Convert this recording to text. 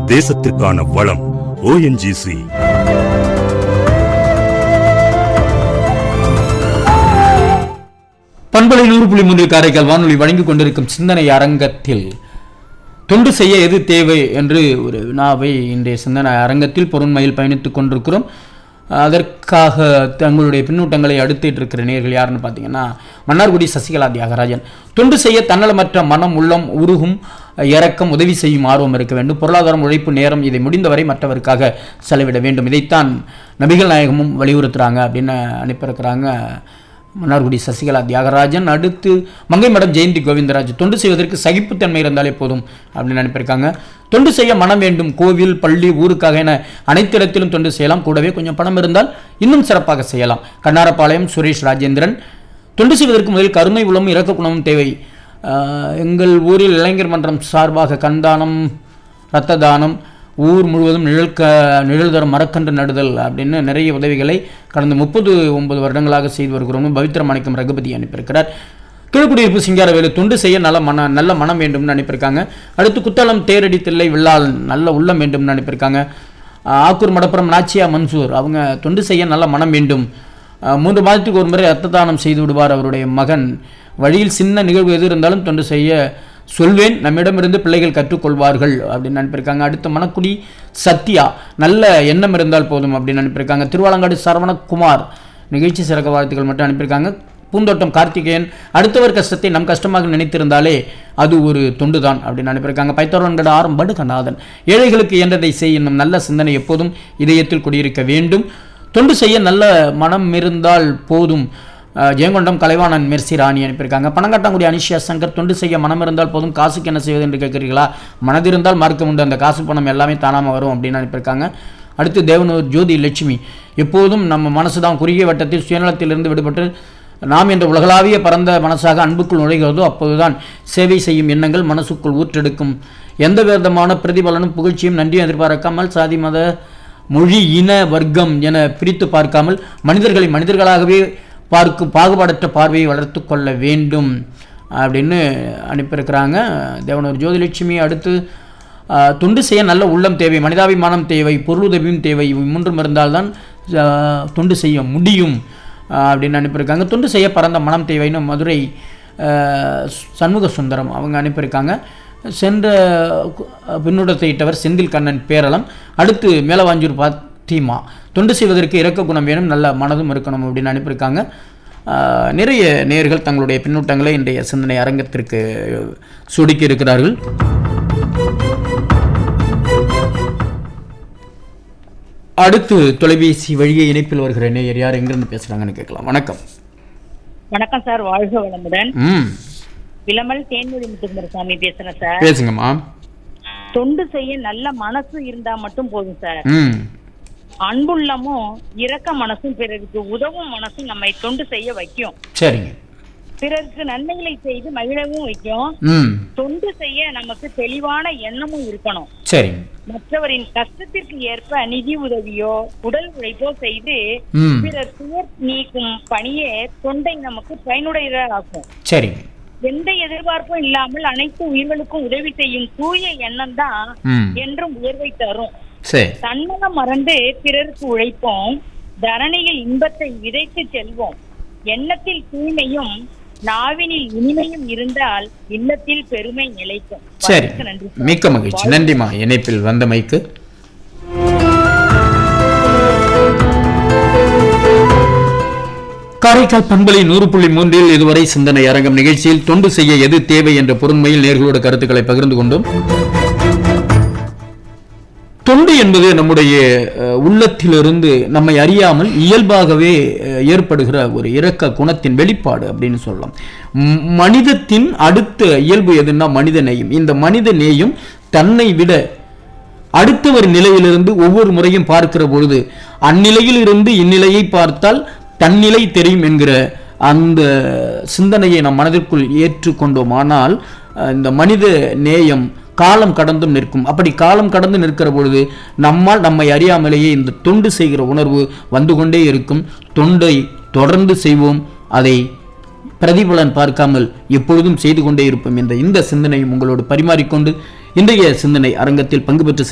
தேசத்திற்கான வளம் ஓஎன்ஜிசி பண்பலை நூறு புள்ளி மூன்று காரைக்கால் வானொலி வழங்கிக் கொண்டிருக்கும் சிந்தனை அரங்கத்தில் தொண்டு செய்ய எது தேவை என்று ஒரு வினாவை இன்றைய சிந்தனை அரங்கத்தில் பொருண்மையில் பயணித்துக் கொண்டிருக்கிறோம் அதற்காக தங்களுடைய பின்னூட்டங்களை அடுத்திட்டு இருக்கிற நேர்கள் யாருன்னு பார்த்தீங்கன்னா மன்னார்குடி சசிகலா தியாகராஜன் தொண்டு செய்ய தன்னலமற்ற மனம் உள்ளம் உருகும் இரக்கம் உதவி செய்யும் ஆர்வம் இருக்க வேண்டும் பொருளாதாரம் உழைப்பு நேரம் இதை முடிந்தவரை மற்றவருக்காக செலவிட வேண்டும் இதைத்தான் நபிகள் நாயகமும் வலியுறுத்துறாங்க அப்படின்னு அனுப்பியிருக்கிறாங்க மன்னார்குடி சசிகலா தியாகராஜன் அடுத்து மங்கை மடம் ஜெயந்தி கோவிந்தராஜ் தொண்டு செய்வதற்கு சகிப்புத்தன்மை இருந்தாலே போதும் அப்படின்னு அனுப்பியிருக்காங்க தொண்டு செய்ய மனம் வேண்டும் கோவில் பள்ளி ஊருக்காக என அனைத்து இடத்திலும் தொண்டு செய்யலாம் கூடவே கொஞ்சம் பணம் இருந்தால் இன்னும் சிறப்பாக செய்யலாம் கண்ணாரப்பாளையம் சுரேஷ் ராஜேந்திரன் தொண்டு செய்வதற்கு முதலில் கருணை உளமும் இரக்க குணமும் தேவை ஆஹ், எங்கள் ஊரில் இளைஞர் மன்றம் சார்பாக கண்தானம் இரத்த தானம் ஊர் முழுவதும் நிழல் க நிழல் தரும் மரக்கன்று நடுதல் அப்படின்னு நிறைய உதவிகளை கடந்த முப்பது ஒன்பது வருடங்களாக செய்து வருகிறோம் பவித்ர மாணிக்கம் ரகுபதி அனுப்பியிருக்கிறார் கீழ்குடியிருப்பு சிங்காரவேலு தொண்டு செய்ய நல்ல மன நல்ல மனம் வேண்டும்னு அனுப்பியிருக்காங்க அடுத்து குத்தாலம் தேரடி தில்லை வில்லால் நல்ல உள்ளம் வேண்டும்னு அனுப்பியிருக்காங்க ஆஹ் ஆக்கூர் மடப்புறம் நாச்சியா மன்சூர் அவங்க தொண்டு செய்ய நல்ல மனம் வேண்டும் ஆஹ் மூன்று மாதத்துக்கு ஒரு முறை ரத்த தானம் செய்து விடுவார் அவருடைய மகன் வழியில் சின்ன நிகழ்வு எது இருந்தாலும் தொண்டு செய்ய சொல்வேன் நம்மிடமிருந்து பிள்ளைகள் கற்றுக்கொள்வார்கள் அப்படின்னு அனுப்பியிருக்காங்க அடுத்த மணக்குடி சத்யா நல்ல எண்ணம் இருந்தால் போதும் அப்படின்னு அனுப்பியிருக்காங்க திருவாலங்காடு சரவணகுமார் நிகழ்ச்சி சிறக்க வாழ்த்துக்கள் மட்டும் அனுப்பியிருக்காங்க பூந்தோட்டம் கார்த்திகேயன் அடுத்தவர் கஷ்டத்தை நம் கஷ்டமாக நினைத்திருந்தாலே அது ஒரு தொண்டுதான் அப்படின்னு அனுப்பியிருக்காங்க பைத்தோரன்கட ஆரம் படுகநாதன் ஏழைகளுக்கு இயன்றதை செய் என்னும் நல்ல சிந்தனை எப்போதும் இதயத்தில் குடியிருக்க வேண்டும் தொண்டு செய்ய நல்ல மனம் இருந்தால் போதும் அஹ், ஜெயங்கொண்டம் கலைவாணன் மெர்சி ராணி அனுப்பியிருக்காங்க பணங்காட்டாங்குடி அனிஷா சங்கர் தொண்டு செய்ய மனம் இருந்தால் போதும் காசுக்கு என்ன செய்வது என்று கேட்குறீங்களா மனதிருந்தால் மார்க்கம் உண்டு அந்த காசு பணம் எல்லாமே தானாம வரும் அப்படின்னு அனுப்பியிருக்காங்க அடுத்து தேவனூர் ஜோதி லட்சுமி எப்போதும் நம்ம மனசு தான் குறுகிய வட்டத்தில் சுயநலத்திலிருந்து விடுபட்டு நாம் என்ற உலகளாவிய பரந்த மனசாக அன்புக்குள் நுழைகிறதோ அப்போதுதான் சேவை செய்யும் எண்ணங்கள் மனசுக்குள் ஊற்றெடுக்கும் எந்த விதமான பிரதிபலனும் புகழ்ச்சியும் நன்றியும் எதிர்பார்க்காமல் சாதி மத மொழி இன வர்க்கம் என பிரித்து பார்க்காமல் மனிதர்களை மனிதர்களாகவே பார்க்கும் பாகுபாடற்ற பார்வையை வளர்த்து கொள்ள வேண்டும் அப்படின்னு அனுப்பியிருக்கிறாங்க தேவனூர் ஜோதிலட்சுமி அடுத்து ஆஹ், தொண்டு செய்ய நல்ல உள்ளம் தேவை மனிதாபிமானம் தேவை பொருளுதவியும் தேவை இவை மூன்றும் இருந்தால்தான் ஆஹ், தொண்டு செய்ய முடியும் ஆஹ், அப்படின்னு அனுப்பியிருக்காங்க தொண்டு செய்ய பரந்த மனம் தேவைன்னு மதுரை ஆஹ், சண்முக சுந்தரம் அவங்க அனுப்பியிருக்காங்க சென்ற கு- பின்னூட்டத்தை இட்டவர் செந்தில் கண்ணன் பேரளம் அடுத்து மேலவாஞ்சூர் பாத்திமா தொண்டு செய்வதற்கு இரக்க குணம் வேணும் நல்ல மனதும் இருக்கணும் அப்படின்னு அனுப்பியிருக்காங்க ஆஹ், நிறைய நேயர்கள் தங்களுடைய பின்னூட்டங்களை இன்றைய சிந்தனை அரங்கத்திற்கு சுடுக்கி இருக்கிறார்கள் அடுத்து தொலைபேசி வழியே இணைப்பில் வருகிற நேயர் யார் எங்கிருந்து பேசுறாங்கன்னு கேட்கலாம் வணக்கம் வணக்கம் சார் வாழ்க வளமுடன் ம் விளமல் தேன்மொழி முத்துக்குமாரசாமி பேசுறேன் சார் பேசுங்கம்மா தொண்டு செய்ய நல்ல மனசு இருந்தா மட்டும் போதும் சார் ம் அன்புள்ளமும் இரக்க மனசும் பிறருக்கு உதவும் மனசும் நம்மை தொண்டு செய்ய வைக்கும் சரிங்க பிறருக்கு நன்மைகளை செய்து மகிழவும் வைக்கும் ம் தொண்டு செய்ய நமக்கு தெளிவான எண்ணமும் இருக்கணும் சரிங்க மற்றவரின் கஷ்டத்திற்கு ஏற்ப நிதி உதவியோ உடல் உழைப்போ செய்து ம் பிறர் துயர் நீக்கும் பணியே தொண்டை நமக்கு பயனுடையதாகும் சரிங்க எந்த எதிர்பார்ப்பும் இல்லாமல் அனைத்து உயிர்களுக்கும் உதவி செய்யும் தூய எண்ணம் தான் ம் என்றும் உயர்வை தரும் சரி தன்னலம் மறந்து பிறருக்கு உழைப்போம் தரணியில் இன்பத்தை விதைத்து செல்வோம் எண்ணத்தில் தூய்மையும் நாவினில் இனிமையும் இருந்தால் இல்லத்தில் பெருமை நிலைக்கும் சரி வாழ்த்துக்கு நன்றி மிக்க மகிழ்ச்சி நன்றிம்மா இணைப்பில் வந்தமைக்கு காரைக்கால் பண்பலை நூறு புள்ளி மூன்றில் இதுவரை சிந்தனை அரங்கம் நிகழ்ச்சியில் தொண்டு செய்ய எது தேவை என்ற பொருண்மையில் நேர்களோட கருத்துக்களை பகிர்ந்து கொண்டோம் தொண்டு என்பது நம்முடைய அஹ், உள்ளத்திலிருந்து நம்மை அறியாமல் இயல்பாகவே அஹ், ஏற்படுகிற ஒரு இரக்க குணத்தின் வெளிப்பாடு அப்படின்னு சொல்லலாம் ம், மனிதத்தின் அடுத்த இயல்பு எதுன்னா மனித நேயம் இந்த மனித நேயம் தன்னை விட அடுத்தவர் நிலையிலிருந்து ஒவ்வொரு முறையும் பார்க்கிற பொழுது அந்நிலையில் இருந்து இந்நிலையை பார்த்தால் தன்னிலை தெரியும் என்கிற அந்த சிந்தனையை நம் மனதிற்குள் ஏற்றுக்கொண்டோமானால் அஹ், இந்த மனித நேயம் காலம் கடந்தும் நிற்கும் அப்படி காலம் கடந்து நிற்கிற பொழுது நம்மால் நம்மை அறியாமலேயே இந்த தொண்டு செய்கிற உணர்வு வந்து கொண்டே இருக்கும் தொண்டை தொடர்ந்து செய்வோம் அதை பிரதிபலன் பார்க்காமல் எப்பொழுதும் செய்து கொண்டே இருப்போம் என்ற இந்த சிந்தனையும் உங்களோடு பரிமாறிக்கொண்டு இன்றைய சிந்தனை அரங்கத்தில் பங்கு பெற்று